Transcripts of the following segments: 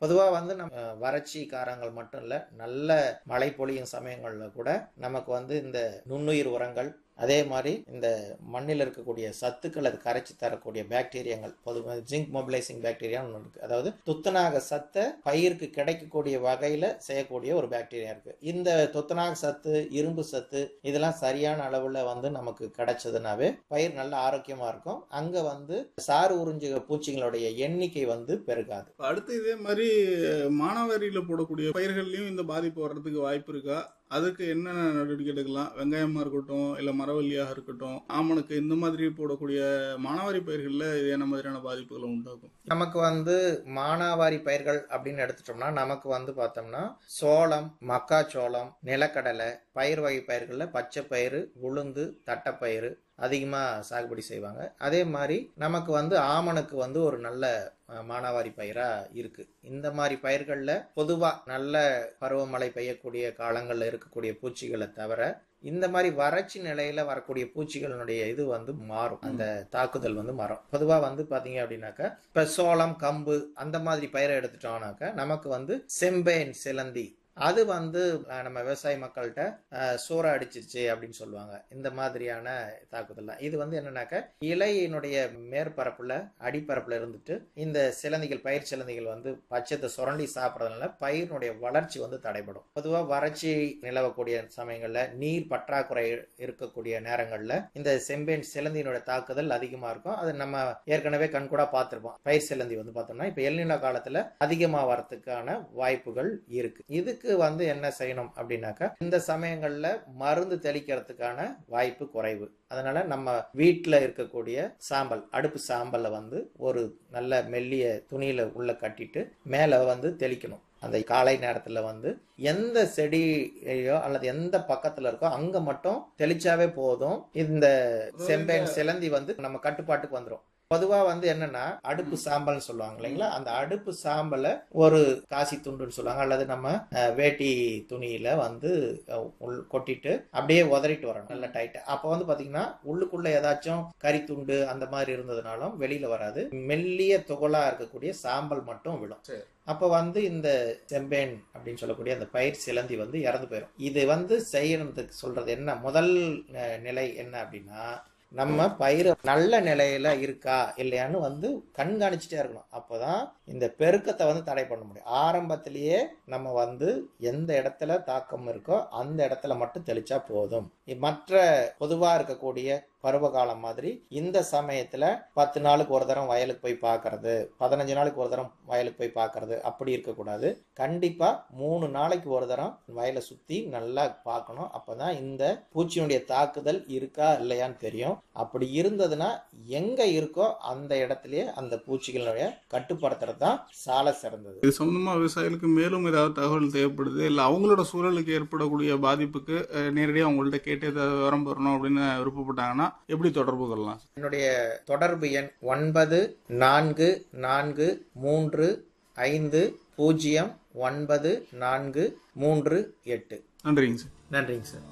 பொதுவாக வந்து நம்ம அஹ், வறட்சி காரங்கள் மட்டும் இல்லை நல்ல மழை பொழியும் சமயங்களில் கூட நமக்கு வந்து இந்த நுண்ணுயிர் உரங்கள் அதே மாதிரி இந்த மண்ணில் இருக்கக்கூடிய சத்துக்கள் அது கரைச்சி தரக்கூடிய பாக்டீரியாங்கள் பொதுவாக ஜிங்க் மொபிலைசிங் பாக்டீரியா ஒன்று இருக்கு அதாவது துத்தநாக சத்தை பயிருக்கு கிடைக்கக்கூடிய வகையில் செய்யக்கூடிய ஒரு பாக்டீரியா இருக்கு இந்த துத்தநாக சத்து இரும்பு சத்து இதெல்லாம் சரியான அளவில் வந்து நமக்கு கிடைச்சதுனாவே பயிர் நல்ல ஆரோக்கியமா இருக்கும் அங்க வந்து சாறு உறிஞ்சு பூச்சிகளுடைய எண்ணிக்கை வந்து பெருகாது இப்ப அடுத்து இதே மாதிரி மானாவாரியில போடக்கூடிய பயிர்கள்லயும் இந்த பாதிப்பு வர்றதுக்கு வாய்ப்பு இருக்கா அதுக்கு என்னென்ன நடவடிக்கை எடுக்கலாம் வெங்காயமா இருக்கட்டும் இல்ல மரவள்ளியாக இருக்கட்டும் ஆமணக்கு இந்த மாதிரி போடக்கூடிய மானாவாரி பயிர்கள்ல இது என்ன மாதிரியான பாதிப்புகளை உண்டாக்கும் நமக்கு வந்து மானாவாரி பயிர்கள் அப்படின்னு எடுத்துட்டோம்னா நமக்கு வந்து பார்த்தோம்னா சோளம் மக்காச்சோளம் நிலக்கடலை பயிர் வகை பயிர்கள்ல பச்சை பயிறு உளுந்து தட்டைப்பயிறு அதிகமாக சாகுபடி செய்வாங்க அதே மாதிரி நமக்கு வந்து ஆமணக்கு வந்து ஒரு நல்ல அஹ், மானாவாரி பயிரா இருக்கு இந்த மாதிரி பயிர்களில் பொதுவாக நல்ல பருவமழை பெய்யக்கூடிய காலங்களில் இருக்கக்கூடிய பூச்சிகளை தவிர இந்த மாதிரி வறட்சி நிலையில வரக்கூடிய பூச்சிகளினுடைய இது வந்து மாறும் அந்த தாக்குதல் வந்து மாறும் பொதுவா வந்து பாத்தீங்க அப்படின்னாக்கா இப்ப சோளம் கம்பு அந்த மாதிரி பயிரை எடுத்துட்டோம்னாக்கா நமக்கு வந்து செம்பேன் சிலந்தி அது வந்து அஹ், நம்ம விவசாய மக்கள்கிட்ட அஹ், சூற அடிச்சிருச்சு அப்படின்னு சொல்லுவாங்க இந்த மாதிரியான தாக்குதல் தான் இது வந்து என்னன்னாக்கா இலையினுடைய மேற்பரப்புல அடிப்பரப்புல இருந்துட்டு இந்த சிலந்திகள் பயிர் சிலந்திகள் வந்து பச்சத்தை சுரண்டி சாப்பிட்றதுனால பயிரினுடைய வளர்ச்சி வந்து தடைபடும் பொதுவாக வறட்சி நிலவக்கூடிய சமயங்கள்ல நீர் பற்றாக்குறை இருக்கக்கூடிய நேரங்கள்ல இந்த செம்பேன் சிலந்தியினுடைய தாக்குதல் அதிகமா இருக்கும் அது நம்ம ஏற்கனவே கண்கூடா பார்த்திருப்போம் பயிர் சிலந்தி வந்து பார்த்தோம்னா இப்ப எல்நில காலத்துல அதிகமா வரத்துக்கான வாய்ப்புகள் இருக்கு இதுக்கு வந்து என்ன செய்யணும் அப்படின்னாக்கா இந்த சமயங்கள்ல மருந்து தெளிக்கிறதுக்கான வாய்ப்பு குறைவு அதனால நம்ம வீட்டில் இருக்கக்கூடிய சாம்பல் அடுப்பு சாம்பலை வந்து ஒரு நல்ல மெல்லிய துணியில உள்ள கட்டிட்டு மேலே வந்து தெளிக்கணும் அந்த காலை நேரத்தில் வந்து எந்த செடியோ அல்லது எந்த பக்கத்தில் இருக்கோ அங்கே மட்டும் தெளிச்சாவே போதும் இந்த செம்பேன் சிலந்தி வந்து நம்ம கட்டுப்பாட்டுக்கு வந்துடும் பொதுவாக வந்து என்னன்னா அடுப்பு சாம்பல்னு சொல்லுவாங்க இல்லைங்களா அந்த அடுப்பு சாம்பலை ஒரு காசி துண்டுன்னு சொல்லுவாங்க அல்லது நம்ம அஹ், வேட்டி துணியில வந்து அஹ், உள்- கொட்டிட்டு அப்படியே உதறிட்டு வரணும் நல்ல டைட்டா அப்போ வந்து பாத்தீங்கன்னா உள்ளுக்குள்ள ஏதாச்சும் கரித்துண்டு அந்த மாதிரி இருந்ததுனாலும் வெளியில வராது மெல்லிய துகளா இருக்கக்கூடிய சாம்பல் மட்டும் விழும் சரி. அப்ப வந்து இந்த செம்பேன் அப்படின்னு சொல்லக்கூடிய அந்த பயிர் சிலந்தி வந்து இறந்து போயிடும் இது வந்து செய்யறதுக்கு சொல்றது என்ன முதல் அஹ், நிலை என்ன அப்படின்னா நம்ம பயிர் நல்ல நிலையில இருக்கா இல்லையான்னு வந்து கண்காணிச்சுட்டே இருக்கணும் அப்போதான் இந்த பெருக்கத்தை வந்து தடை பண்ண முடியும் ஆரம்பத்திலேயே நம்ம வந்து எந்த இடத்துல தாக்கம் இருக்கோ அந்த இடத்துல மட்டும் தெளிச்சா போதும் மற்ற பொதுவா இருக்கக்கூடிய பருவகாலம் மாதிரி இந்த சமயத்துல பத்து நாளுக்கு ஒரு தரம் வயலுக்கு போய் பார்க்கறது பதினஞ்சு நாளுக்கு ஒரு தரம் வயலுக்கு போய் பார்க்கறது அப்படி இருக்கக்கூடாது கண்டிப்பா மூணு நாளைக்கு ஒரு தரம் வயலை சுத்தி நல்லா பார்க்கணும் அப்பதான் இந்த பூச்சியினுடைய தாக்குதல் இருக்கா இல்லையான்னு தெரியும் அப்படி இருந்ததுன்னா எங்க இருக்கோ அந்த இடத்துலயே அந்த பூச்சிகளுடைய கட்டுப்படுத்துறது தான் சால சிறந்தது இது சொந்தமா விவசாயிகளுக்கு மேலும் ஏதாவது தகவல் தேவைப்படுது இல்ல அவங்களோட சூழலுக்கு ஏற்படக்கூடிய பாதிப்புக்கு அஹ், நேரடியா அவங்கள்ட்ட கேட்டு ஏதாவது விவரம் பெறணும் அப்படின்னு விருப்பப்பட்டாங்கன்னா எப்படி தொடர்பு கொள்ளலாம் என்னுடைய தொடர்பு எண் ஒன்பது நான்கு நான்கு மூன்று ஐந்து பூஜ்ஜியம் ஒன்பது நான்கு மூன்று எட்டு நன்றிங்க சார் நன்றிங்க சார்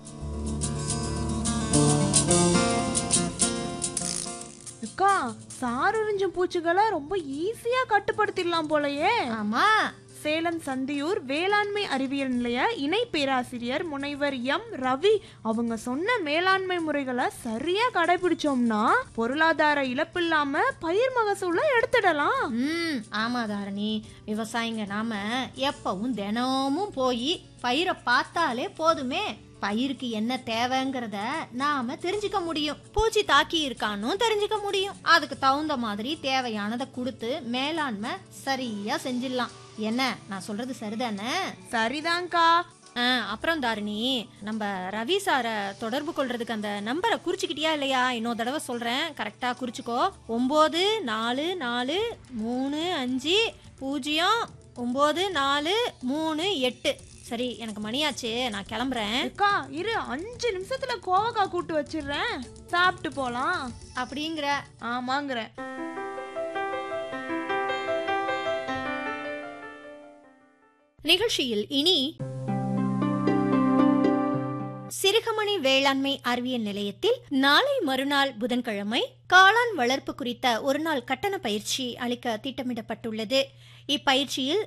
அக்கா சாருறிஞ்ச பூச்சிகளை ரொம்ப ஈஸியா கட்டுப்படுத்திடலாம் போலயே ஆமா சேலம் சந்தியூர் வேளாண்மை அறிவியல் நிலைய இணை பேராசிரியர் முனைவர் எம் ரவி அவங்க சொன்ன மேலாண்மை முறைகளை சரியா கடைபிடிச்சோம்னா பொருளாதார இழப்பு இல்லாம பயிர் மகசூலை எடுத்துடலாம் ம் ஆமா தாரணி விவசாயிங்க நாம எப்பவும் தினமும் போய் பயிரை பார்த்தாலே போதுமே பயிருக்கு என்ன தேவைங்கிறத நாம தெரிஞ்சுக்க முடியும் பூச்சி தாக்கி இருக்கான்னு தெரிஞ்சுக்க முடியும் அதுக்கு தகுந்த மாதிரி தேவையானதை கொடுத்து மேலாண்மை சரியா செஞ்சிடலாம் என்ன நான் சொல்றது சரிதானே சரிதான்க்கா ஆ, அப்புறம் தாரிணி நம்ம ரவி சாரை தொடர்பு கொள்றதுக்கு அந்த நம்பரை குறிச்சுக்கிட்டியா இல்லையா இன்னொரு தடவை சொல்றேன் கரெக்டா குறிச்சுக்கோ ஒம்பது நாலு நாலு மூணு அஞ்சு பூஜ்ஜியம் ஒம்பது நாலு மூணு எட்டு சரி எனக்கு மணியாச்சு நான் கிளம்புறேன் அக்கா இரு அஞ்சு நிமிஷத்துல கோவக்கா கூட்டு வச்சிடுறேன் சாப்பிட்டு போலாம் அப்படிங்கிற ஆமாங்கிறேன் நிகழ்ச்சியில் இனி சிறுகமணி வேளாண்மை அறிவியல் நிலையத்தில் நாளை மறுநாள் புதன்கிழமை காளான் வளர்ப்பு குறித்த ஒருநாள் கட்டண பயிற்சி அளிக்க திட்டமிடப்பட்டுள்ளது இப்பயிற்சியில்